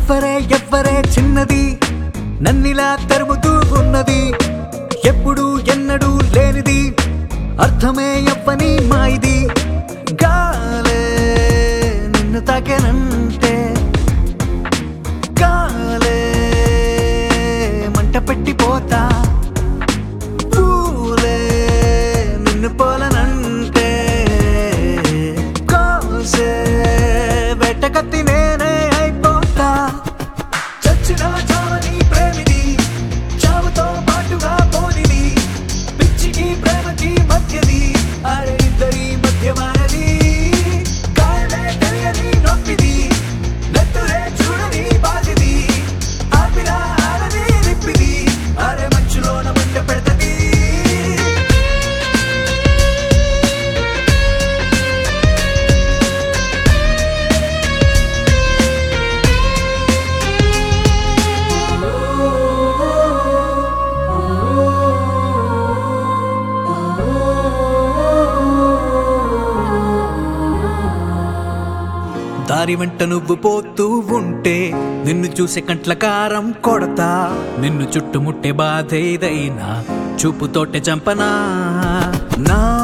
ఎవ్వరే ఎవ్వరే చిన్నది నన్నిలా తరుముతూ ఉన్నది ఎప్పుడు ఎన్నడూ లేనిది అర్థమే ఎవ్వని మాయిది గాలే నిన్ను తాకేనంటే గాలే మంట పెట్టిపోతా పూలే నిన్ను పోలనంటే కోసే వెట్టకత్తి నేనే అయిపోతా చచ్చిన చావని ప్రేమిది చావుతో పాటుగా పోనిది పిచ్చికి ప్రేమకి మధ్యది అరే ఇద్దరి మధ్యమానది కాయమే తెలియని నొప్పిది నెత్తురే చూడని బాధిది ఆపిలా ఆడని నిప్పిది అరే మంచులోన మంట పెడతది దారి వెంట నువ్వు పోతూ ఉంటే నిన్ను చూసే కంట్ల కారం కొడతా నిన్ను చుట్టుముట్టే బాధ ఏదైనా చూపుతోటే చంపనా నా